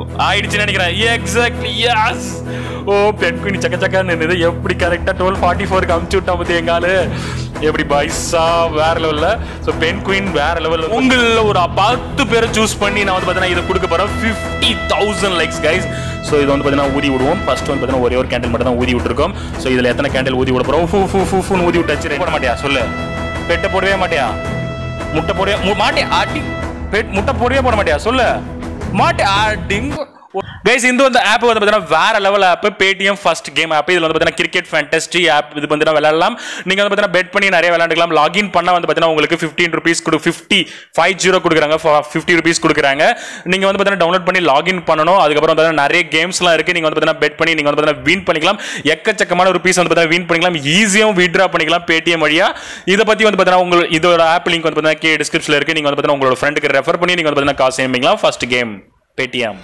ஆயிடுச்சுன்னு நினைக்கிறேன் exactly S ஓ பெண் குயின் சக்க சக்கன்னு இருந்தது எப்படி கரெக்டாக டுவெல் ஃபார்ட்டி ஃபோருக்கு அமுச்சு விட்டா பத்தி எங்காலு எப்படி பைசா வேற லெவலில் ஸோ பெண் குயின் வேற லெவலில் உங்களில் ஒரு பத்து பேரை சூஸ் பண்ணி நான் வந்து பார்த்தீங்கன்னா இதை கொடுக்க போகிறேன் fifty thousand likes guys so இது வந்து பார்த்தீங்கன்னா ஊதி விடுவோம் ஃபர்ஸ்ட் வந்து பார்த்தீங்கன்னா ஒரே ஒரு கேண்டில் மட்டும் தான் ஊதி விட்டுருக்கோம் ஸோ இதில் எத்தனை கேண்டில் ஊதி விட போகிறோம் ஃபூ ஃபூ ஃபூ ஃபூன்னு ஊதி விட்டாச்சு போட மாட்டியா சொல்லு பெட்டை போடவே மாட்டியா முட்டை போடவே மு- மாட்டியா ஆட்டி பெட் முட்டை போடவே போட மாட்டியா சொல்லு மாட்டியா ஆட்டிங் கைஸ் இந்த வந்து ஆப் வந்து பார்த்தீங்கன்னா வேற level app Paytm first game app இதில் வந்து பார்த்தீங்கன்னா கிரிக்கெட் ஃபேண்டஸ்டி ஆப் இது வந்து விளையாடலாம் நீங்கள் வந்து பார்த்தீங்கன்னா பெட் பண்ணி நிறைய விளையாண்டுக்கலாம் லாகின் பண்ணால் வந்து பார்த்தீங்கன்னா உங்களுக்கு ஃபிஃப்டீன் ருபீஸ் கொடு ஃபிஃப்டி ஃபைவ் ஜீரோ கொடுக்குறாங்க ஃபிஃப்டி ருபீஸ் கொடுக்குறாங்க நீங்கள் வந்து பார்த்தீங்கன்னா டவுன்லோட் பண்ணி லாகின் பண்ணணும் அதுக்கப்புறம் வந்து பார்த்தீங்கன்னா நிறைய கேம்ஸ்லாம் இருக்குது நீங்கள் வந்து பார்த்தீங்கன்னா பெட் பண்ணி நீங்கள் வந்து பார்த்தீங்கன்னா வின் பண்ணிக்கலாம் எக்கச்சக்கமான ருபீஸ் வந்து பார்த்தீங்கன்னா வின் பண்ணிக்கலாம் ஈஸியாகவும் விட்ரா பண்ணிக்கலாம் பேடிஎம் வழியா இதை பற்றி வந்து பார்த்தீங்கன்னா உங்கள் இதோட ஆப் லிங்க் வந்து பார்த்தீங்கன்னா கே டிஸ்கிரிப்ஷனில் இருக்குது நீங்கள் வந்து பார்த்தீங்கன்னா உங்களோட ஃப்ரெண்டுக்கு ரெஃபர் பண்ணி நீங்கள் வந்து பார்த்தீங்கன்னா காசு சேமிக்கலாம் first game Paytm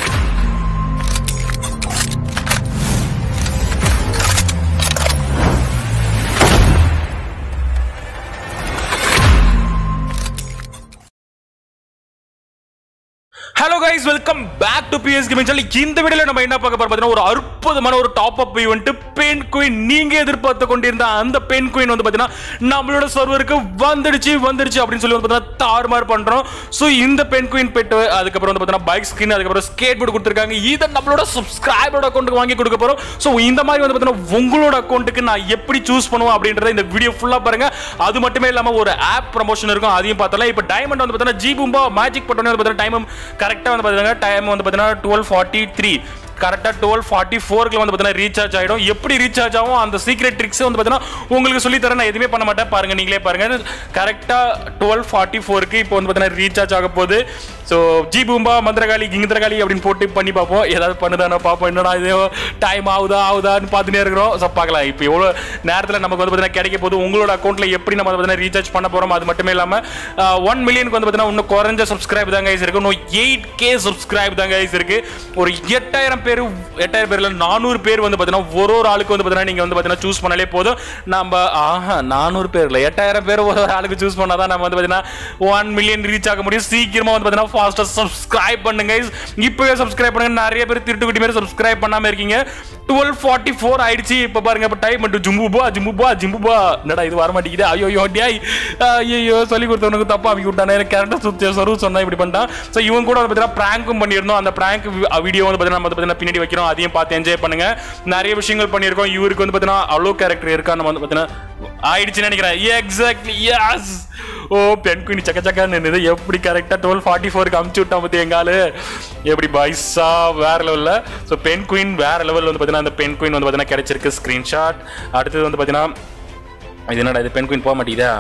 hello guys welcome back to PS gaming சொல்லி இந்த வீடியோல நம்ம என்ன பார்க்க போறோம் பார்த்தீங்கன்னா ஒரு அற்புதமான ஒரு top up event penguin நீங்க எதிர்பார்த்து கொண்டிருந்த அந்த பென் குயின் வந்து பார்த்தீங்கன்னா நம்மளோட சர்வருக்கு வந்துடுச்சு வந்துடுச்சு அப்படின்னு சொல்லி வந்து பார்த்தீங்கன்னா தாறுமாறு பண்றோம் ஸோ இந்த பென் குயின் பெட்டு அதுக்கப்புறம் வந்து பார்த்தீங்கன்னா பைக் ஸ்கின் அதுக்கப்புறம் ஸ்கேட் போர்டு கொடுத்துருக்காங்க இதை நம்மளோட சப்ஸ்கிரைபரோட அக்கௌண்ட்டுக்கு வாங்கி கொடுக்க போறோம் ஸோ இந்த மாதிரி வந்து பார்த்தீங்கன்னா உங்களோட அக்கௌண்ட்டுக்கு நான் எப்படி சூஸ் பண்ணுவோம் அப்படின்றத இந்த வீடியோ ஃபுல்லா பாருங்க அது மட்டுமே இல்லாம ஒரு ஆப் ப்ரமோஷன் இருக்கும் அதையும் பார்த்தலாம் இப்போ டைமண்ட் வந்து பார்த்தீங்கன்னா ஜி பூம்பா மேஜிக் பட்டோனே வந்து பார்த்தீங்கன்னா டைம் கரெக்டாக வந்து பார்த்தீங்கன்னா டைம் வந்து பார்த்தீங்கன்னா டுவெல் ஃபார்ட்டி த்ரீ கரெக்டாக டுவெல் ஃபார்ட்டி ஃபோருக்கு வந்து பார்த்தீங்கன்னா ரீசார்ஜ் ஆகிடும் எப்படி ரீசார்ஜ் ஆகும் அந்த சீக்ரெட் ட்ரிக்ஸ் வந்து பார்த்தீங்கன்னா உங்களுக்கு சொல்லி தரேன் நான் எதுவுமே பண்ண மாட்டேன் பாருங்க நீங்களே பாருங்க கரெக்டாக டுவெல் ஃபார்ட்டி ஃபோருக்கு இப்போ வந்து பார்த்தீங்கன்னா ரீசார்ஜ் ஆக போகுது ஸோ ஜி பூம்பா மந்திரகாளி கிங்கிந்திரகாளி அப்படின்னு போட்டு பண்ணி பார்ப்போம் ஏதாவது பண்ணுதானோ பார்ப்போம் என்னடா இது டைம் ஆகுதா ஆகுதான்னு பார்த்துட்டே இருக்கிறோம் ஸோ பார்க்கலாம் இப்போ எவ்வளோ நேரத்தில் நமக்கு வந்து பார்த்தீங்கன்னா கிடைக்க போகுது உங்களோட அக்கௌண்ட்டில் எப்படி நம்ம வந்து பார்த்தீங்கன்னா ரீசார்ஜ் பண்ண போகிறோம் அது மட்டுமே இல்லாமல் ஒன் மில்லியனுக்கு வந்து பார்த்தீங்கன்னா இன்னும் குறைஞ்ச சப்ஸ்கிரைப் தான் கைஸ் இருக்கு இன்னும் எயிட் கே சப்ஸ்கிரைப் தான் கைஸ் இருக்கு ஒரு எட்டாயிரம் பேர் எட்டாயிரம் பேர்ல நானூறு பேர் வந்து பார்த்தீங்கன்னா ஒரு ஒரு ஆளுக்கு வந்து பார்த்தீங்கன்னா நீங்கள் வந்து பார்த்தீங்கன்னா சூஸ் பண்ணாலே போதும் நம்ம ஆஹா நானூறு பேர் இல்லை எட்டாயிரம் பேர் ஒரு ஒரு ஆளுக்கு சூஸ் பண்ணால் தான் நம்ம வந்து பார்த்தீங்கன்னா ஒன் மில்லியன் ரீச் ஆக முடியும் சீக்கிரமாக வந்து பார்த்தீங்கன்னா ஃபாஸ்ட்டாக சப்ஸ்கிரைப் பண்ணுங்க guys. இப்போவே சப்ஸ்கிரைப் பண்ணுங்க நிறைய பேர் திருட்டு குட்டி மாதிரி சப்ஸ்கிரைப் பண்ணாமல் இருக்கீங்க டுவெல் ஃபார்ட்டி ஃபோர் ஆயிடுச்சு இப்போ பாருங்க இப்போ டைம் மட்டும் ஜும்புபா ஜும்புபா ஜிம்புபா என்னடா இது வர மாட்டேங்குது ஐயோ ஐயோ டேய் ஐயோ சொல்லி கொடுத்தவனுக்கு தப்பா அவங்க விட்டானே எனக்கு கரெக்டாக சுத்தி சரு சொன்னா இப்படி பண்ணிட்டான் ஸோ இவங்க கூட வந்து பார்த்தீங்கன்னா ப்ராங்க்கும் பண்ணியிருந்தோம் அந்த ப்ராங்க் வீடியோ வந்து பார்த்தீங்கன்னா நம்ம வந்து பார்த்தீங்கன்னா பின்னாடி வைக்கிறோம் அதையும் பார்த்து என்ஜாய் பண்ணுங்க நிறைய விஷயங்கள் பண்ணியிருக்கோம் இவருக்கு வந்து பார்த்தீங்கன்னா அவ்வளோ கேரக்டர் இருக்கா நம்ம வந்து பார்த்தீங்கன்னா ஆயிடுச்சுன்னு நினைக்கிறேன் எக்ஸாக்ட்லி எஸ் ஓ பெண் குயின் சக்க சக்கன்னு இருந்தது எப்படி கரெக்டாக டுவெல் ஃபார்ட்டி ஃபோருக்கு அமுச்சு விட்டா பற்றி எங்காலு எப்படி பைசா வேற லெவலில் ஸோ பெண் குயின் வேற லெவலில் வந்து பார்த்தீங்கன்னா அந்த பெண் குயின் வந்து பார்த்தீங்கன்னா கிடைச்சிருக்கு ஸ்க்ரீன்ஷாட் அடுத்தது வந்து பார்த்தீங்கன்னா இது என்னடா இது பெண் குயின் போக மாட்டேங்குதா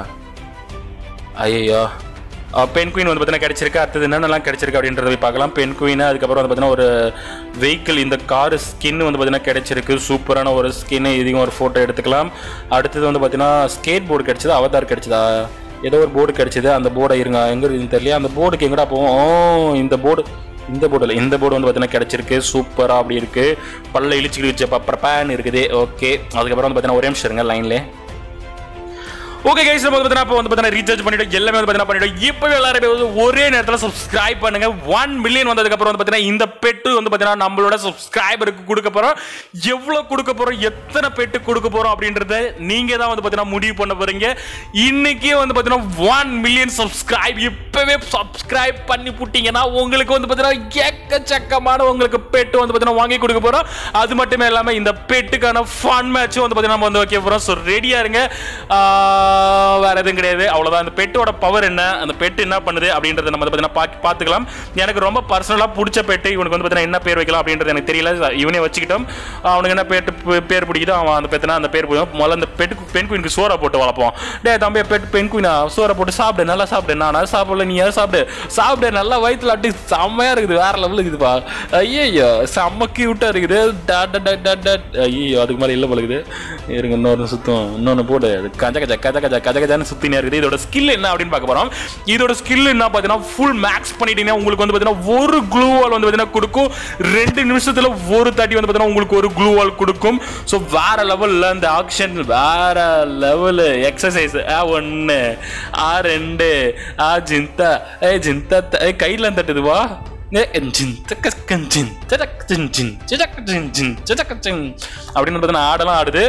ஐயோ பென் குயின் வந்து பார்த்தீங்கன்னா கிடைச்சிருக்கு அடுத்தது என்னென்னலாம் கிடைச்சிருக்கு அப்படின்றத போய் பார்க்கலாம் பென் குயின் அதுக்கப்புறம் வந்து பார்த்தீங்கன்னா ஒரு வெஹிக்கிள் இந்த கார் ஸ்கின் வந்து பார்த்தீங்கன்னா கிடைச்சிருக்கு சூப்பரான ஒரு ஸ்கின் இதையும் ஒரு ஃபோட்டோ எடுத்துக்கலாம் அடுத்தது வந்து பார்த்தீங்கன்னா ஸ்கேட் போர்டு கிடைச்சது அவதார் கிடைச்சதா ஏதோ ஒரு போர்டு கிடைச்சது அந்த போர்டை இருங்க எங்கே இருக்குதுன்னு தெரியல அந்த போர்டுக்கு எங்கடா போவோம் ஓ இந்த போர்டு இந்த போர்டில் இந்த போர்டு வந்து பார்த்தீங்கன்னா கிடைச்சிருக்கு சூப்பராக அப்படி இருக்கு பல்ல இழிச்சுக்கிட்டு வச்ச பப்பரப்பான்னு இருக்குது ஓகே அதுக்கப்புறம் வந்து பார்த்தீங்கன்னா ஒரே நிமிஷம் இருங்க லைன்லேயே ஓகே கைஸ் நம்ம வந்து பார்த்தீங்கன்னா இப்போ வந்து பார்த்தீங்கன்னா ரீசார்ஜ் பண்ணிட்டோம் எல்லாமே வந்து பார்த்தீங்கன்னா பண்ணிட்டோம் இப்போவே எல்லாருமே வந்து ஒரே நேரத்தில் சப்ஸ்கிரைப் பண்ணுங்க ஒன் மில்லியன் வந்ததுக்கப்புறம் வந்து பார்த்தீங்கன்னா இந்த பெட்டு வந்து பார்த்தீங்கன்னா நம்மளோட சப்ஸ்கிரைபருக்கு கொடுக்க போகிறோம் எவ்வளோ கொடுக்க போகிறோம் எத்தனை பெட்டு கொடுக்க போகிறோம் அப்படின்றத நீங்கள் தான் வந்து பார்த்தீங்கன்னா முடிவு பண்ண போகிறீங்க இன்னைக்கே வந்து பார்த்தீங்கன்னா ஒன் மில்லியன் சப்ஸ்கிரைப் இப்போவே சப்ஸ்கிரைப் பண்ணி புட்டிங்கன்னா உங்களுக்கு வந்து பார்த்தீங்கன்னா எக்கச்சக்கமான உங்களுக்கு பெட்டு வந்து பார்த்தீங்கன்னா வாங்கி கொடுக்க போகிறோம் அது மட்டுமே இல்லாமல் இந்த பெட்டுக்கான ஃபன் மேட்சும் வந்து பார்த்தீங்கன்னா நம்ம வந்து வைக்க போகிறோம் ஸோ ரெடியாக இருங்க ஆஹ் வேற எதுவும் கிடையாது அவ்வளோதான் அந்த பெட்டோட பவர் என்ன அந்த பெட் என்ன பண்ணுது அப்படின்றத நம்ம வந்து பார்த்தீங்கன்னா பாக்க- பார்த்துக்கலாம் எனக்கு ரொம்ப பர்சனலாக பிடிச்ச பெட்டு இவனுக்கு வந்து பார்த்தீங்கன்னா என்ன பேர் வைக்கலாம் அப்படின்றது எனக்கு தெரியல இவனே வச்சுக்கிட்டோம் அவனுக்கு என்ன பேட்டு பே- பேர் பிடிக்குதோ அவன் அந்த பெத்தனா அந்த பேர் பிடிக்கும் முதல்ல அந்த பெட்டு பெண் குயினுக்கு சோறை போட்டு வளர்ப்போம் டே தம்பி பெட் பெண் குயினா சோறை போட்டு சாப்பிடு நல்லா சாப்பிடு நான் அதை சாப்பிடல நீ அதை சாப்பிடு சாப்பிடு நல்லா வயிற்றுல அட்டி செம்மையா இருக்குது வேற லெவலுக்கு இருக்குதுப்பா ஐயோ செம்ம கியூட்டா இருக்குது டட் டட் டட் டட் ஐயோ அதுக்கு மேலே இல்லை பழகுது இருங்க இன்னொரு சுத்தம் இன்னொன்று போடு அது கஜ கஜ கஜ கஜ கஜ கஜான்னு சுத்தினே இருக்குது இதோட ஸ்கில் என்ன அப்படின்னு பார்க்க போறோம் இதோட ஸ்கில் என்ன பார்த்தீங்கன்னா ஃபுல் மேக்ஸ் பண்ணிட்டீங்கன்னா உங்களுக்கு வந்து பார்த்தீங்கன்னா ஒரு க்ளூ வால் வந்து பார்த்தீங்கன்னா கொடுக்கும் ரெண்டு நிமிஷத்துல ஒரு தாட்டி வந்து பார்த்தீங்கன்னா உங்களுக்கு ஒரு க்ளூ வால் கொடுக்கும் ஸோ வேற லெவலில் அந்த ஆக்ஷன் வேற லெவலு எக்ஸசைஸ் ஆ ஒன்று ஆ ரெண்டு ஆ ஜிந்தா ஏ ஜிந்தா ஏ கையில் தட்டுதுவா அப்படின்னு பார்த்தீங்கன்னா ஆடெல்லாம் ஆடுது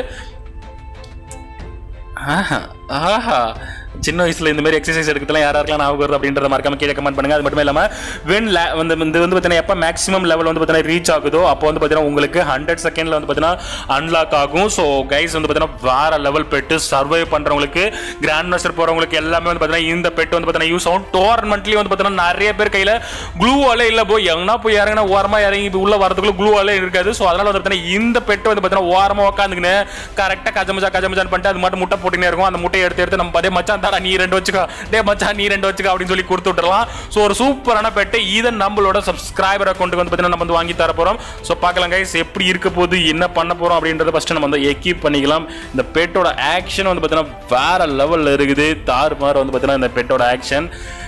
ஆஹா ஆஹா சின்ன வயசுல இந்த மாதிரி எக்ஸசைஸ் எடுக்கிறதுலாம் யார் யாருக்கெல்லாம் ஞாபகம் வருது அப்படின்றத மறக்காம கீழே கமெண்ட் பண்ணுங்க அது மட்டும் இல்லாம வென் வந்து இந்த வந்து பார்த்தீங்கன்னா எப்போ மேக்ஸிமம் லெவல் வந்து பார்த்தீங்கன்னா ரீச் ஆகுதோ அப்போ வந்து பார்த்தீங்கன்னா உங்களுக்கு ஹண்ட்ரட் செகண்ட்ல வந்து பார்த்தீங்கன்னா அன்லாக் ஆகும் ஸோ கைஸ் வந்து பார்த்தீங்கன்னா வேற லெவல் பெட்டு சர்வை பண்றவங்களுக்கு கிராண்ட் மாஸ்டர் போறவங்களுக்கு எல்லாமே வந்து பார்த்தீங்கன்னா இந்த பெட்டு வந்து பார்த்தீங்கன்னா யூஸ் ஆகும் டோர்னமெண்ட்லயும் வந்து பார்த்தீங்கன்னா நிறைய பேர் கையில க்ளூ வாலே இல்ல போய் எங்கன்னா போய் இறங்கினா ஓரமா இறங்கி இப்ப உள்ள வரதுக்குள்ள க்ளூ வாலே இருக்காது ஸோ அதனால வந்து பார்த்தீங்கன்னா இந்த பெட்டு வந்து பார்த்தீங்கன்னா ஓரமா உட்காந்துக்கின்னு கரெக்டாக கஜமஜா கஜமஜான்னு பண்ணிட்டு அது மட்டும் முட்டை போட்டுனே இருக்கும் அந்த முட்டையை எடுத்து எடுத்து நம்ம அதே மச்சான் தாடா நீ ரெண்டு வச்சுக்கோ டே மச்சான் நீ ரெண்டு வச்சுக்கோ அப்படின்னு சொல்லி கொடுத்து விட்டுறலாம் ஸோ ஒரு சூப்பரான பெட்டு இதை நம்மளோட சப்ஸ்கிரைபர் அக்கௌண்ட்டுக்கு வந்து பார்த்தீங்கன்னா நம்ம வந்து வாங்கி தர போறோம் ஸோ பார்க்கலாம் கைஸ் எப்படி இருக்க போகுது என்ன பண்ண போறோம் அப்படின்றத ஃபர்ஸ்ட் நம்ம வந்து எக்யூப் பண்ணிக்கலாம் இந்த பெட்டோட ஆக்ஷன் வந்து பார்த்தீங்கன்னா வேற லெவல்ல இருக்குது தாறு மாறு வந்து பார்த்தீங்கன்னா இந்த பெட்டோட ஆக்ஷன்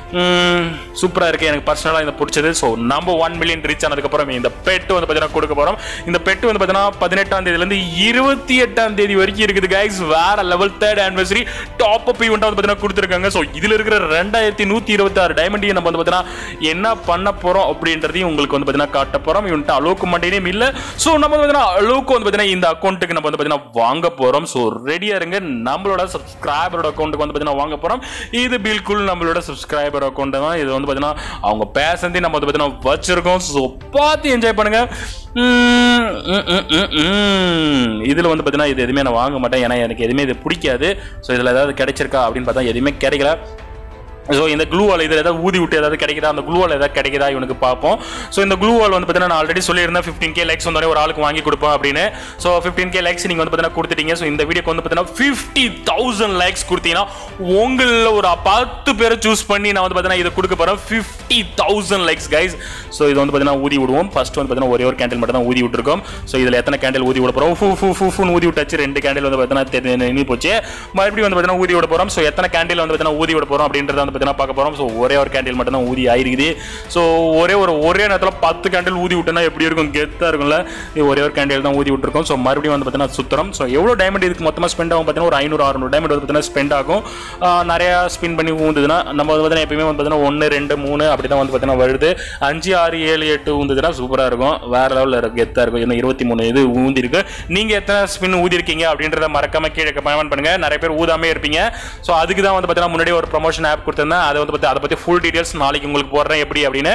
சூப்பராக இருக்குது எனக்கு பர்சனலாக இந்த பிடிச்சது ஸோ நம்ம ஒன் மில்லியன் ரீச் ஆனதுக்கப்புறம் இந்த பெட்டு வந்து பார்த்தீங்கன்னா கொடுக்க போகிறோம் இந்த பெட்டு வந்து பார்த்தீங்கன்னா பதினெட்டாம் தேதியிலேருந்து இருபத்தி எட்டாம் தேதி வரைக்கும் இருக்குது கைஸ் வேற level third anniversary top up ஈவெண்ட்டாக வந்து பார்த்தீங்கன்னா கொடுத்துருக்காங்க ஸோ இதில் இருக்கிற ரெண்டாயிரத்தி நூற்றி இருபத்தாறு டைமண்டையும் நம்ம வந்து பார்த்தீங்கன்னா என்ன பண்ண போகிறோம் அப்படின்றதையும் உங்களுக்கு வந்து பார்த்தீங்கன்னா காட்ட போகிறோம் இவன்ட்டு அலோக்கு மண்டையிலையும் இல்லை ஸோ நம்ம வந்து பார்த்தீங்கன்னா அலோக்கு வந்து பார்த்தீங்கன்னா இந்த அக்கௌண்ட்டுக்கு நம்ம வந்து பார்த்தீங்கன்னா வாங்க போகிறோம் ஸோ ரெடியாக இருங்க நம்மளோட சப்ஸ்கிரைபரோட அக்கௌண்ட்டுக்கு வந்து பார்த்தீங்கன்னா வாங்க போகிறோம் இது பில்குல் நம்மளோட சப்ஸ்கிரைபர் அக்கௌண்ட் தான் இது வந்து பார்த்தீங்கன்னா அவங்க பேசந்தே நம்ம வந்து பார்த்தீங்கன்னா வச்சிருக்கோம் ஸோ பார்த்து என்ஜாய் பண்ணுங்க உம், உம், உம், உம், உம். இதுல வந்து பார்த்தீங்கன்னா இது எதுவுமே நான் வாங்க மாட்டேன் ஏன்னா எனக்கு எதுவுமே இது பிடிக்காது ஸோ இதில் ஏதாவது கிடைச்சிருக்கா அப்படின்னு பார்த்தா எதுவுமே கிடைக்கல ஸோ இந்த க்ளூ வால் இதில் ஏதாவது ஊதி விட்டு ஏதாவது கிடைக்குதா அந்த க்ளூ வால் ஏதாவது கிடைக்குதா இவனுக்கு பார்ப்போம் ஸோ இந்த க்ளூ வால் வந்து பார்த்தீங்கன்னா நான் ஆல்ரெடி சொல்லியிருந்தேன் ஃபிஃப்டீன் கே லைக்ஸ் வந்தோடனே ஒரு ஆளுக்கு வாங்கி கொடுப்போம் அப்படின்னு ஸோ ஃபிஃப்டீன் கே லைக்ஸ் நீங்கள் வந்து பார்த்தீங்கன்னா கொடுத்துட்டீங்க ஸோ இந்த வீடியோக்கு வந்து பார்த்தீங்கன்னா ஃபிஃப்டி தௌசண்ட் லைக்ஸ் கொடுத்தீங்கன்னா உங்களில் ஒரு பத்து பேரை சூஸ் பண்ணி நான் வந்து பார்த்தீங்கன்னா இதை கொடுக்க போகிறேன் fifty thousand likes guys so இது வந்து பார்த்தீங்கன்னா ஊதி விடுவோம் ஃபர்ஸ்ட் வந்து பார்த்தீங்கன்னா ஒரே ஒரு கேண்டில் மட்டும் தான் ஊதி விட்டுருக்கோம் ஸோ இதில் எத்தனை கேண்டில் ஊதி விட போகிறோம் ஃபூ ஃபூ ஃபூ ஃபூன்னு ஊதி விட்டாச்சு ரெண்டு கேண்டில் வந்து பார்த்தீங்கன்னா இனி போச்சு மறுபடியும் வந்து பார்த்தீங்கன்னா ஊதி விட போகிறோம் ஸோ எத்தனை கேண்டில் வந்து பார்த்தீங்கன்னா ஊதி விட போகிறோம் அப்படின்றத வந்து பார்த்தீங்கன்னா பார்க்க போகிறோம் ஸோ ஒரே ஒரு கேண்டில் மட்டும் தான் ஊதி ஆயிருக்குது ஸோ ஒரே ஒரு ஒரே நேரத்தில் பத்து கேண்டில் ஊதி விட்டோன்னா எப்படி இருக்கும் கெத்தாக இருக்கும்ல இது ஒரே ஒரு கேண்டில் தான் ஊதி விட்டுருக்கோம் ஸோ மறுபடியும் வந்து பார்த்தீங்கன்னா சுத்தரம் ஸோ எவ்வளோ டைமண்ட் இதுக்கு மொத்தமாக ஸ்பெண்ட் ஆகும் பார்த்தீங்கன்னா ஒரு ஐநூறு அறுநூறு டைமண்ட் வந்து பார்த்தீங்கன்னா ஸ்பெண்ட் ஆகும் ஆஹ் நிறையா ஸ்பின் பண்ணி ஊந்துதுன்னா நம்ம வந்து பார்த்தீங்கன்னா எப்பயுமே வந்து பார்த்தீங்கன்னா ஒன்று ரெண்டு மூணு அப்படி தான் வந்து பார்த்தீங்கன்னா வருது அஞ்சு ஆறு ஏழு எட்டு ஊந்துதுன்னா சூப்பராக இருக்கும் வேற லெவலில் இருக்கு கெத்தாக இருக்கும் இன்னும் இருபத்தி மூணு இது ஊந்தி இருக்கு நீங்கள் எத்தனை ஸ்பின் ஊதி இருக்கீங்க அப்படின்றத மறக்காம கீழே கமெண்ட் பண்ணுங்க நிறைய பேர் ஊதாமே இருப்பீங்க ஸோ அதுக்கு தான் வந்து பார்த்தீங்கன்னா முன்னாடி ஒரு ப்ரொமோஷன் ஆப் கொடுத்திருந்தேன் அதை வந்து பற்றி அதை பற்றி ஃபுல் டீடைல்ஸ் நாளைக்கு உங்களுக்கு போடுறேன் எப்படி அப்படின்னு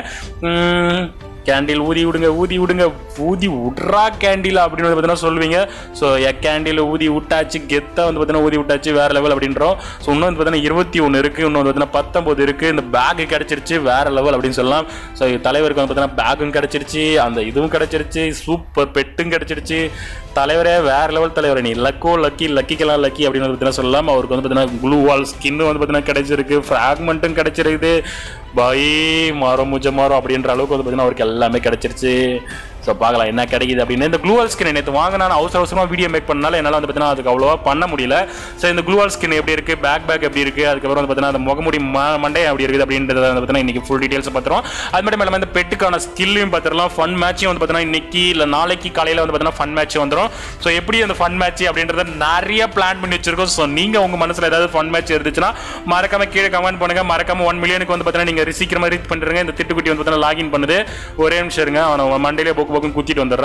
கேண்டில் ஊதி விடுங்க ஊதி விடுங்க ஊதி விட்றா கேண்டில் அப்படின்னு வந்து பார்த்தீங்கன்னா சொல்லுவீங்க ஸோ கேண்டில் ஊதி விட்டாச்சு கெத்தாக வந்து பார்த்தீங்கன்னா ஊதி விட்டாச்சு வேற லெவல் அப்படின்றோம் ஸோ இன்னும் வந்து பார்த்தீங்கன்னா இருபத்தி ஒன்று இருக்குது இன்னும் வந்து பார்த்தீங்கன்னா பத்தொம்போது இருக்குது இந்த பேக் கிடச்சிருச்சு வேற லெவல் அப்படின்னு சொல்லலாம் ஸோ தலைவருக்கு வந்து பார்த்தீங்கன்னா பேக்கும் கிடச்சிருச்சு அந்த இதுவும் கிடச்சிருச்சு சூப்பர் பெட்டும் கிடச்சிருச்சு தலைவரே வேற லெவல் தலைவர் நீ லக்கோ லக்கி லக்கிக்கெல்லாம் லக்கி அப்படின்னு வந்து பார்த்தீங்கன்னா சொல்லலாம் அவருக்கு வந்து பார்த்தீங்கன்னா க்ளூ வால் ஸ்கின் வந்து பார்த்தீங்கன்னா கிடைச்சிருக்கு ஃப்ராக்மெண்ட்டும் கிடைச்சிருக்குது பாய் மாறும் முஜ மாறும் அப்படின்ற அளவுக்கு வந்து பார்த்தீங்கன்னா அவருக்கு எல்லாமே கிடைச்சிருச்சு ஸோ பார்க்கலாம் என்ன கிடைக்குது அப்படின்னு இந்த க்ளூவால் ஸ்கின் நேற்று வாங்கினா நான் அவசர அவசரமாக வீடியோ மேக் பண்ணனால என்னால் வந்து பார்த்தீங்கன்னா அதுக்கு அவ்வளோவா பண்ண முடியல ஸோ இந்த க்ளூவால் ஸ்கின் எப்படி இருக்குது பேக் பேக் எப்படி இருக்குது அதுக்கப்புறம் வந்து பார்த்தீங்கன்னா அந்த முகமுடி ம- மண்டை எப்படி இருக்குது அப்படின்றத வந்து பார்த்தீங்கன்னா இன்னைக்கு ஃபுல் டீட்டெயில்ஸ் பார்த்துருவோம் அது மட்டும் இல்லாமல் இந்த பெட்டுக்கான ஸ்கில்லையும் பார்த்துடலாம் ஃபன் மேட்சையும் வந்து பார்த்தீங்கன்னா இன்னைக்கு இல்லை நாளைக்கு காலையில் வந்து பார்த்தீங்கன்னா ஃபன் மேட்ச் வந்துடும் ஸோ எப்படி அந்த ஃபன் மேட்ச் அப்படின்றத நிறைய பிளான் பண்ணி வச்சிருக்கோம் ஸோ நீங்கள் உங்கள் மனசில் ஏதாவது ஃபன் மேட்ச் இருந்துச்சுன்னா மறக்காம கீழே கமெண்ட் பண்ணுங்க மறக்காம ஒன் மில்லியனுக்கு வந்து பார்த்தீங்கன்னா நீங்கள் சீக்கிரமாக ரீச் பண்ணுறீங்க இந்த திட்டுக்குட்டி வந்து பார்த்தீங்கன்னா லாகின் பண்ணுது ஒரே நிமிஷம் இருங்க அவனை மண்டையிலே போக்கு போக்குன்னு குத்திட்டு வந்துடுறேன்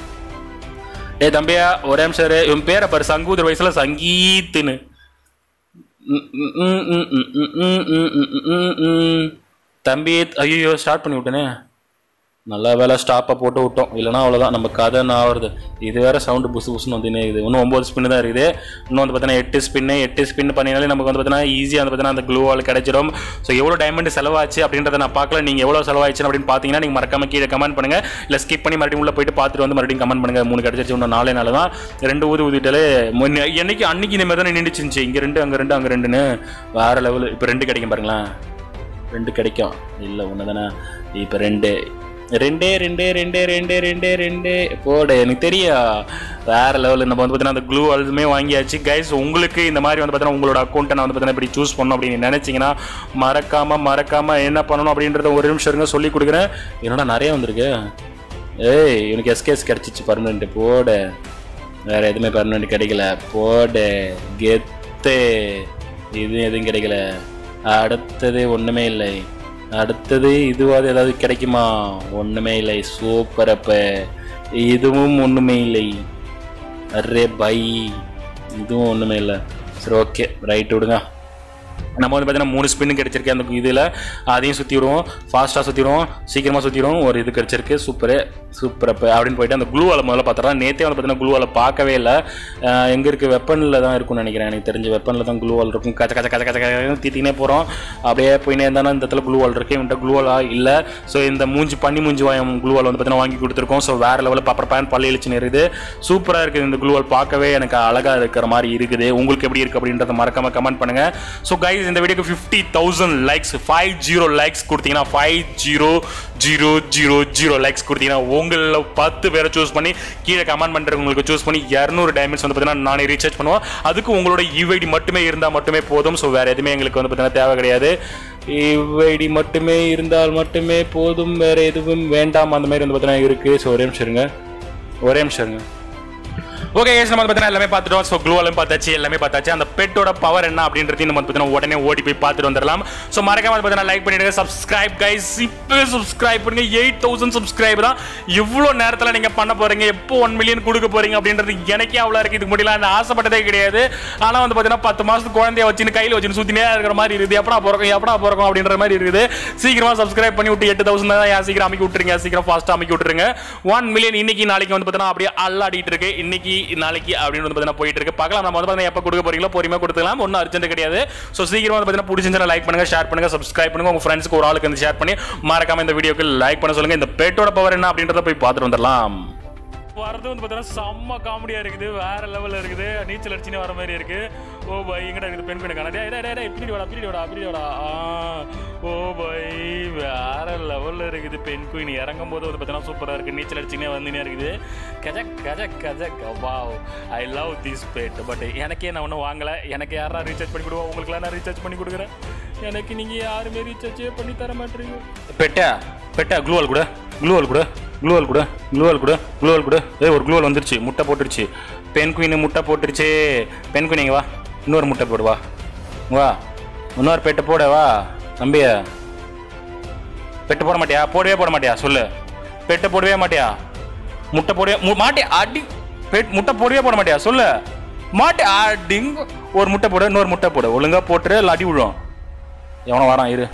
ஏ தம்பியா ஒரே நிமிஷம் இரு. இவன் பேரை பாரு சங்கூதர் வயசுல சங்கீத்துன்னு ம், ம், ம், ம், ம், ம், ம், ம், ம், ம், ம். தம்பி ஐயோ ஸ்டார்ட் பண்ணி விட்டனே நல்ல வேலை ஸ்டாப்பை போட்டு விட்டோம் இல்லைனா அவ்வளோதான் நம்ம கதை நான் வருது இது வேற சவுண்டு புசு புசுன்னு வந்துனே இருக்குது இன்னும் ஒம்பது ஸ்பின் தான் இருக்குது இன்னும் வந்து பார்த்தீங்கன்னா எட்டு ஸ்பின்னு எட்டு ஸ்பின் பண்ணினாலே நமக்கு வந்து பார்த்தீங்கன்னா ஈஸியாக வந்து பார்த்தீங்கன்னா அந்த க்ளூ வால் கிடைச்சிடும் ஸோ எவ்வளோ டைமண்ட் செலவாச்சு அப்படின்றத நான் பார்க்கல நீங்கள் எவ்வளோ செலவாச்சு அப்படின்னு பார்த்தீங்கன்னா நீங்கள் மறக்காம கீழே கமெண்ட் பண்ணுங்க இல்லை ஸ்கிப் பண்ணி மறுபடியும் உள்ள போயிட்டு பார்த்துட்டு வந்து மறுபடியும் கமெண்ட் பண்ணுங்க மூணு கிடைச்சிருச்சு இன்னும் நாலே நாள் தான் ரெண்டு ஊதி ஊதிட்டாலே முன்ன- என்னைக்கு அன்னைக்கு இந்த மாதிரி தான் நின்றுச்சு இங்கே ரெண்டு அங்கே ரெண்டு அங்கே ரெண்டுன்னு வேற லெவல் இப்போ ரெண்டு கிடைக்கும் பாருங்களேன் ரெண்டு கிடைக்கும் இல்லை ஒன்று தானே இப்போ ரெண்டு ரெண்டே ரெண்டே ரெண்டே ரெண்டே ரெண்டே ரெண்டே போடு எனக்கு தெரியும் வேற லெவலில் நம்ம வந்து பார்த்தீங்கன்னா அந்த க்ளூ அல்ஸுமே வாங்கியாச்சு கைஸ் உங்களுக்கு இந்த மாதிரி வந்து பார்த்தீங்கன்னா உங்களோட அக்கௌண்ட்டை நான் வந்து பார்த்தீங்கன்னா இப்படி சூஸ் பண்ணணும் அப்படின்னு நினைச்சீங்கன்னா மறக்காம மறக்காம என்ன பண்ணணும் அப்படின்றத ஒரு நிமிஷம் இருங்க சொல்லி கொடுக்குறேன் என்னடா நிறைய வந்திருக்கு ஏய் இவனுக்கு எஸ்கேஸ் கிடச்சிச்சு பர்மனெண்ட் போடு வேற எதுவுமே பர்மனெண்ட் கிடைக்கல போடு கெத்து இது எதுவும் கிடைக்கல அடுத்தது ஒன்றுமே இல்லை அடுத்தது இதுவாது ஏதாவது கிடைக்குமா ஒன்றுமே இல்லை சூப்பர் அப்ப இதுவும் ஒன்றுமே இல்லை அரே பை இதுவும் ஒன்றுமே இல்லை சரி ஓகே ரைட் விடுங்க நம்ம வந்து பார்த்தீங்கன்னா மூணு ஸ்பின்னு கிடைச்சிருக்கு அந்த இதில் அதையும் சுற்றி விடுவோம் ஃபாஸ்ட்டாக சுற்றிடுவோம் சீக்கிரமாக சுற்றிடுவோம் ஒரு இது கிடைச்சிருக்கு சூப்பரு சூப்பர் அப்போ அப்படின்னு போயிட்டு அந்த க்ளூ வாலை முதல்ல பார்த்துறோம் நேற்றே வந்து பார்த்தீங்கன்னா க்ளூ வாலை பார்க்கவே இல்லை எங்கே இருக்குது வெப்பனில் தான் இருக்கும்னு நினைக்கிறேன் எனக்கு தெரிஞ்ச வெப்பனில் தான் க்ளூ வால் இருக்கும் கச்ச கச்ச கச்ச கச்ச கச்ச தீத்தினே போகிறோம் அப்படியே போயினே இருந்தாலும் இந்த இடத்துல க்ளூ வால் இருக்குது இவன்ட்ட க்ளூ வாலா இல்லை ஸோ இந்த மூஞ்சி பண்ணி மூஞ்சி வாயம் க்ளூ வால் வந்து பார்த்தீங்கன்னா வாங்கி கொடுத்துருக்கோம் ஸோ வேறு லெவலில் பாப்பர் பேன் பள்ளி இழிச்சுன்னு இருக்குது சூப்பராக இருக்குது இந்த க்ளூ வால் பார்க்கவே எனக்கு அழகாக இருக்கிற மாதிரி இருக்குது உங்களுக்கு எப்படி இருக்குது அப்படின்றத மறக்காம கமெண்ட் பண்ணுங்கள் ஸோ கைஸ் இந்த வீடியோக்கு fifty thousand likes five zero likes கொடுத்தீங்கன்னா five zero zero zero zero likes கொடுத்தீங்கன்னா உங்களில் பத்து பேரை சூஸ் பண்ணி கீழே கமெண்ட் பண்ணுறவங்களுக்கு சூஸ் பண்ணி இரநூறு டைமண்ட்ஸ் வந்து பார்த்தீங்கன்னா நானே ரீசார்ஜ் பண்ணுவோம் அதுக்கு உங்களோட யூஐடி மட்டுமே இருந்தால் மட்டுமே போதும் ஸோ வேறு எதுவுமே எங்களுக்கு வந்து பார்த்தீங்கன்னா தேவை கிடையாது யூஐடி மட்டுமே இருந்தால் மட்டுமே போதும் வேறு எதுவும் வேண்டாம் அந்த மாதிரி வந்து பார்த்தீங்கன்னா இருக்குது ஸோ ஒரே நிமிஷம் இருங்க ஒரே நிமிஷம் இருங்க ஓகே கேஸ் நம்ம வந்து பார்த்தீங்கன்னா எல்லாமே பார்த்துட்டோம் ஸோ க்ளூவெல்லாம் பார்த்தாச்சு எல்லாமே பார்த்தாச்சு அந்த பெட்டோட பவர் என்ன அப்படின்றதையும் நம்ம வந்து பார்த்தீங்கன்னா உடனே ஓடி போய் பார்த்துட்டு வந்துடலாம் ஸோ மறக்காம வந்து பார்த்தீங்கன்னா லைக் பண்ணிடுங்க சப்ஸ்கிரைப் கைஸ் இப்போ சப்ஸ்கிரைப் பண்ணுங்க எயிட் தௌசண்ட் சப்ஸ்கிரைப் தான் எவ்வளோ நேரத்தில் நீங்கள் பண்ண போறீங்க எப்போ ஒன் மில்லியன் கொடுக்க போறீங்க அப்படின்றது எனக்கே அவ்வளோ இருக்கு இதுக்கு முடியல நான் ஆசைப்பட்டதே கிடையாது ஆனால் வந்து பார்த்தீங்கன்னா பத்து மாதத்துக்கு குழந்தைய வச்சுன்னு கையில் வச்சுன்னு சுற்றினே இருக்கிற மாதிரி இருக்குது எப்படா பிறக்கும் எப்படா பிறக்கும் அப்படின்ற மாதிரி இருக்குது சீக்கிரமா சப்ஸ்கிரைப் பண்ணி விட்டு எட்டு தௌசண்ட் தான் ஏன் சீக்கிரம் அமைக்கி விட்டுருங்க சீக்கிரம் ஃபாஸ்ட்டாக அமைக்கி விட்டுருங்க ஒன் மில்லியன் இன்னைக்கு நாளைக்கு வந்து பார்த்தீங்கன்னா அப்படியே அல்லாடிட்டு இருக்கு இன்னைக்கு நாளைக்கு அப்படின்னு வந்து பார்த்தீங்கன்னா போயிட்டு இருக்கு பார்க்கலாம் நம்ம வந்து பார்த்தீங்கன்னா எப்போ கொடுக்க போறீங்களோ பொறுமையாக கொடுத்துக்கலாம் ஒன்றும் அர்ஜென்ட் கிடையாது ஸோ சீக்கிரமா வந்து பார்த்தீங்கன்னா பிடிச்சிருந்தா லைக் பண்ணுங்க ஷேர் பண்ணுங்க சப்ஸ்கிரைப் பண்ணுங்க உங்க ஃப்ரெண்ட்ஸ்க்கு ஒரு ஆளுக்கு வந்து ஷேர் பண்ணி மறக்காம இந்த வீடியோக்கு லைக் பண்ண சொல்லுங்க இந்த பெட்டோட பவர் என்ன அப்படின்றத போய் பார்த்துட்டு வந்துடலாம் வரது வந்து பார்த்தீங்கன்னா செம்ம காமெடியாக இருக்குது வேற லெவலில் இருக்குது நீச்சல் அடிச்சுனே வர மாதிரி இருக்கு ஓ பை எங்கடா இருக்குது பெண் பெண்ணு டேய் டேய் டேய், டேய் பின்னாடி வாடா பின்னாடி வாடா பின்னாடி வாடா ஆ, ஓ பை வேற லெவலில் இருக்குது பெண் குயின் இறங்கும் போது வந்து பார்த்தீங்கன்னா சூப்பராக இருக்குது நீச்சல் அடிச்சுனே வந்துனே இருக்குது கஜ கஜ கஜ wow I love this pet but எனக்கே நான் ஒன்றும் வாங்கலை எனக்கு யாரா ரீசார்ஜ் பண்ணி கொடுவா உங்களுக்குலாம் நான் ரீசார்ஜ் பண்ணி கொடுக்குறேன் எனக்கு நீங்கள் யாருமே ரீசார்ஜே பண்ணி தர மாட்டீங்க பெட்டா பெட்டா க்ளூவால் கூட க்ளூவால் கூட க்ளூவால் கூட க்ளூவால் கூட க்ளூவால் கூட ஏய் ஒரு க்ளூவால் வந்துருச்சு முட்டை போட்டுருச்சு பெண் குயின் முட்டை போட்டுருச்சு பெண் குயின் இங்க வா இன்னொரு முட்டை போடு வா வா இன்னொரு பெட்டை போட வா தம்பிய பெட்டு போட மாட்டியா போடவே போட மாட்டியா சொல்லு பெட்டை போடவே மாட்டியா முட்டை போடவே மு- மாட்டியா அடி பெட் முட்டை போடவே போட மாட்டியா சொல்லு மாட்டே அடிங் ஒரு முட்டை போடு இன்னொரு முட்டை போடு ஒழுங்கா போட்டுரு இல்லை அடி விழும் எவனோ வரான் இரு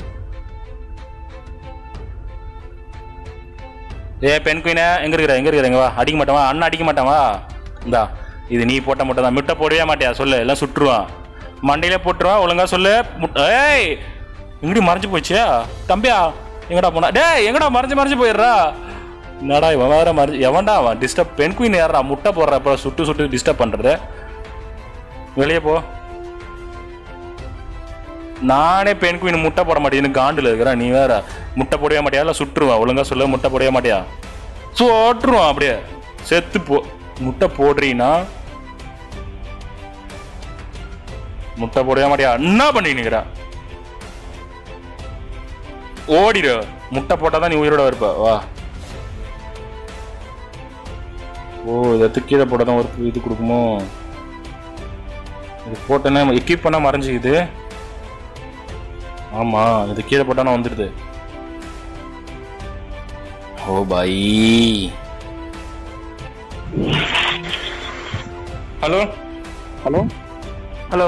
ஏ பெண் குயினே எங்க இருக்கிற எங்க இருக்கிற எங்க வா அடிக்க மாட்டான் வா அண்ணன் அடிக்க மாட்டான் வா இந்தா இது நீ போட்ட முட்டை தான் முட்டை போடவே மாட்டியா சொல்லு எல்லாம் சுட்டுருவான் மண்டையிலே போட்டுருவான் ஒழுங்கா சொல்லு முட்டை ஏய் எங்கடி மறைஞ்சு போச்சியா தம்பியா எங்கடா போனா டேய் எங்கடா மறைஞ்சு மறைஞ்சு போயிடுறா என்னடா இவன் வேற மறைஞ்சு எவன்டா அவன் டிஸ்டர்ப் பெண் குயின் ஏறா முட்டை போடுறப்ப சுட்டு சுட்டு டிஸ்டர்ப் பண்றது வெளியே போ நானே பெண் குயின் முட்டை போட மாட்டேன்னு காண்டில் இருக்கிறேன் நீ வேற முட்டை போடவே மாட்டியா இல்லை சுட்டுருவான் ஒழுங்கா சொல்ல முட்டை போடவே மாட்டியா சுட்டுருவான் அப்படியே செத்து போ முட்டை போடுறீன்னா முட்டை போடவே மாட்டியா என்ன பண்ணி நிக்கிற ஓடிடு முட்டை போட்டாதான் நீ உயிரோட இருப்ப வா ஓ இதை கீழே போட்டாதான் ஒரு இது கொடுக்குமோ இது போட்டேன்னா எக்யூப் பண்ணா மறைஞ்சிக்குது ஆமா இது கீழே போட்டானா வந்துடுது oh boy hello hello hello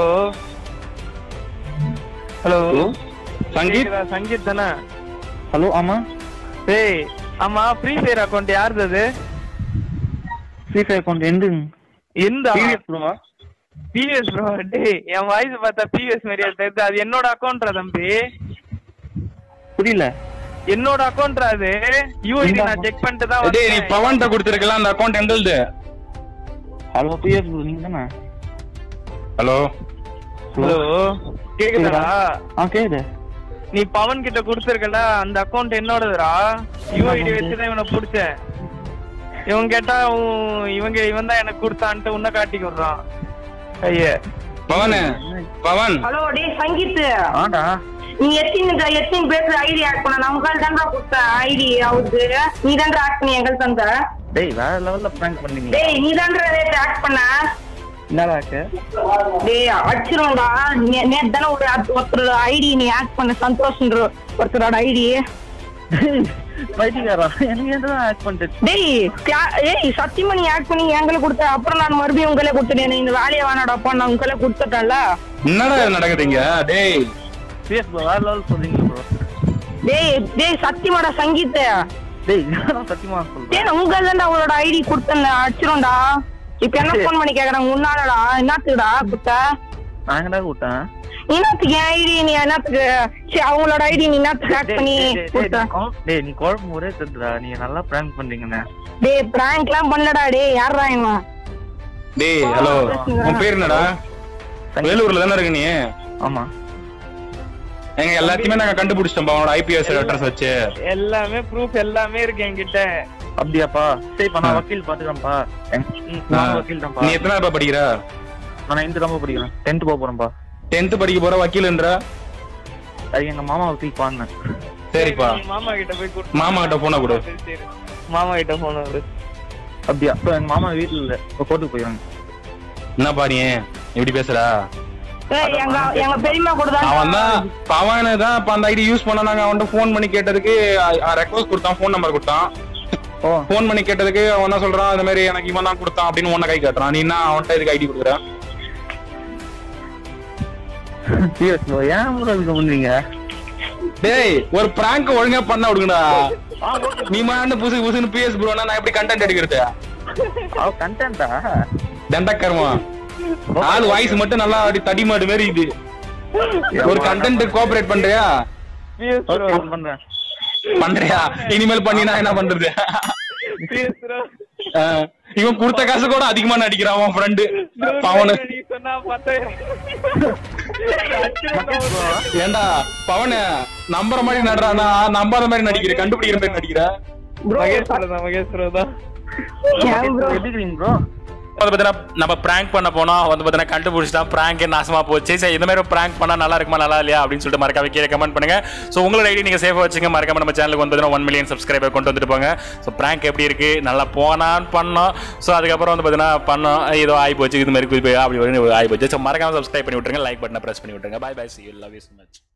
hello Sangeeth கேக்குதா? சங்கீத் தானே ஹலோ ஆமா டேய் ஆமா ஃப்ரீ ஃபயர் அக்கௌண்ட் யாருது அது ஃப்ரீ ஃபயர் அக்கௌண்ட் எந்த எந்த டிவிஎஸ் ப்ரோவா பிஎஸ் ப்ரோ டேய் என் வாய்ஸ் பார்த்தா பிஎஸ் மாதிரியா தெரியுது அது என்னோட அக்கௌண்ட்ரா தம்பி புரியல என்னோட அக்கௌண்ட்ரா அது யூஐடி நான் செக் பண்ணிட்டு தான் டேய் நீ வந்தேன். பவன்ட்ட கொடுத்துருக்கலாம் அந்த அக்கௌண்ட் எங்களுது ஹலோ பிஎஸ் ப்ரோ நீங்க தானே ஹலோ ஹலோ கேக்குதா ஆ கேக்குது நீ பவன் கிட்ட கொடுத்துருக்கல அந்த அக்கௌண்ட் என்னோடதுடா யூஐடி வச்சு தான் இவனை பிடிச்சேன் இவன் கேட்டா உன் இவங்க இவன் தான் எனக்கு கொடுத்தான்ட்டு உன்ன காட்டி விடுறான் ஐயே பவன் பவன் ஹலோ டேய் சங்கீத் ஆடா நீ எத்தனை எத்தனை பேருக்கு ஐடி ஆட் பண்ண நான் உங்களுக்கு தான்டா கொடுத்த ஐடி அவருக்கு நீ தான்டா ஆட் பண்ணி எங்களுக்கு தந்த டேய் வேற லெவல்ல பிராங்க் பண்ணீங்க டேய் நீ தான்டா ரேட் ஆட் பண்ண என்னடா ஆச்சு டேய் அடிச்சிரும்டா நே- நேத்து தானே ஒரு ஆத்- ஒருத்தரோட ஐடி நீ ஆக்ட் பண்ண சந்தோஷ்ன்ற ஒருத்தரோட ஐடி பைத்தியக்காரா எனக்கு எதுவும் ஆக்ட் பண்ணிட்டு டேய் கிளா- ஏய் சத்தியமா நீ ஆக்ட் பண்ணி எங்களை கொடுத்த அப்புறம் நான் மறுபடியும் உங்களே கொடுத்துட்டேன் இந்த வேலையை வேணாடாப்பா நான் உங்களே கொடுத்துட்டேன்ல என்னடா இது நடக்குதுங்க டேய் பிஎஸ் ப்ரோ வேற லெவல் சொல்றீங்க ப்ரோ டேய் டேய் சத்தியமாடா சங்கீத் டேய் நான் சத்தியமா சொல்றேன் டேய் நான் உங்க தான்டா அவளோட ஐடி கொடுத்தேன் அடிச்சிரும்டா இப்ப என்ன ஃபோன் பண்ணி கேக்குறாங்க உன்னாலடா என்னத்துக்குடா குத்த நான் எங்கடா விட்டேன் என்னத்துக்கு என் ஐடி நீ என்னத்துக்கு சரி அவங்களோட ஐடி நீ என்னத்துக்கு ஆக்ட் பண்ணி கொடுத்த டேய் நீ குழம்பு ஒரே தெரியுதுடா நீ நல்லா பிராங்க் பண்றீங்கண்ணே டேய் பிராங்க்லாம் பண்ணலடா டேய் யாரா இவன் டேய் ஹலோ உன் பேர் என்னடா வேலூர்ல தானே இருக்க நீ ஆமா எங்க எல்லாத்தையுமே நாங்க கண்டுபிடிச்சிட்டோம் அவனோட ஐபிஎஸ் அட்ரஸ் வச்சு எல்லாமே ப்ரூஃப் எல்லாமே இருக்கு என்கிட்ட அப்படியாப்பா சரிப்பா நான் வக்கீல் பாத்துக்கிறேன்ப்பா நான் ஆ. வக்கீல் தான்ப்பா நீ எத்தனை ரூபாய் படிக்கிற நான் நைன்த் ரொம்ப படிக்கிறேன் டென்த் போக போறேன்ப்பா டென்த் படிக்க போற வக்கீல்ன்ற அது எங்க மாமா வக்கீல் பாருங்க சரிப்பா நீ மாமா கிட்ட போய் கூட்டு மாமா கிட்ட போன கொடு சரி. மாமா கிட்ட போன விடு அப்படியா இப்போ எங்க மாமா வீட்டுல இல்ல இப்போ கோர்ட்டுக்கு போயிடுவாங்க என்னப்பா நீ இப்படி பேசுறா ஏய் எங்க எங்க பெரியம்மா கூட அவன் தான் தான் பவன் தான் இப்ப அந்த ஐடி யூஸ் பண்ண நாங்க அவன்கிட்ட ஃபோன் பண்ணி கேட்டதுக்கு ரெக்வஸ்ட் கொடுத்தான் ஃபோன் நம்பர் கொடுத்தான் ஓ ஃபோன் பண்ணி கேட்டதுக்கு அவன் என்ன சொல்றான் இந்த மாதிரி எனக்கு இவன் தான் கொடுத்தான் அப்படின்னு உன்ன கை காட்டுறான் நீ என்ன அவன்கிட்ட இதுக்கு ஐடி கொடுக்குற பிஎஸ் ப்ரோ ஏன் ப்ரோ இதுக்கு பண்றீங்க டேய் ஒரு பிராங்க் ஒழுங்கா பண்ண விடுங்கடா நீ மாண்டு புசு புசுன்னு பிஎஸ் ப்ரோனா நான் எப்படி கண்டென்ட் எடுக்கிறது அவ கண்டென்ட்டா தண்டக்கர்மா ஆள் வாய்ஸ் மட்டும் நல்லா அப்படி தடிமாடு மாதிரி இது ஒரு கண்டென்ட் கோஆபரேட் பண்றியா PS bro. ஓகே பண்றேன் பண்றியா இனிமேல் பண்ணினா என்ன பண்றது PS bro. ஆஹ், இவன் கொடுத்த காசு கூட அதிகமா நடிக்கிறான் அவன் ஃப்ரெண்டு Bro, பவனு நீ சொன்னா பத்தாயிரம். ஏண்டா பவனு நம்புற மாதிரி நடுறானா நம்பாத மாதிரி நடிக்கிற கண்டுபிடிக்கிற மாதிரி நடிக்கிற மகேஷ் bro தான், மகேஷ் bro தான். ஏன் bro? எப்படி இருக்கீங்க ப்ரோ வந்து பார்த்தீங்கன்னா நம்ம prank பண்ண போனோம் வந்து பார்த்தீங்கன்னா கண்டுபிடிச்சிட்டான் ப்ராங்கே நாசமா போச்சு சரி இந்த மாதிரி ப்ராங்க் பண்ணா நல்லா இருக்குமா நல்லா இல்லையா அப்படின்னு சொல்லிட்டு மறக்காம கீழே கமெண்ட் பண்ணுங்க ஸோ உங்களோட ஐடி நீங்க சேஃபாக வச்சுங்க மறக்காம நம்ம சேனலுக்கு வந்து பார்த்தீங்கன்னா ஒன் மில்லியன் சப்ஸ்கிரைபர் கொண்டு வந்துட்டு போங்க ஸோ ப்ராங்க் எப்படி இருக்கு நல்லா போனான்னு பண்ணோம் ஸோ அதுக்கப்புறம் வந்து பார்த்தீங்கன்னா பண்ணோம் ஏதோ ஆகி போச்சு இது மாதிரி குறிப்பு அப்படி வரும் ஆகி போச்சு ஸோ மறக்காம சப்ஸ்கிரைப் பண்ணி விட்டுருங்க லைக் பட்டனை ப்ரெஸ் பண்ணி விட்டுருங்க bye bye see you love you so much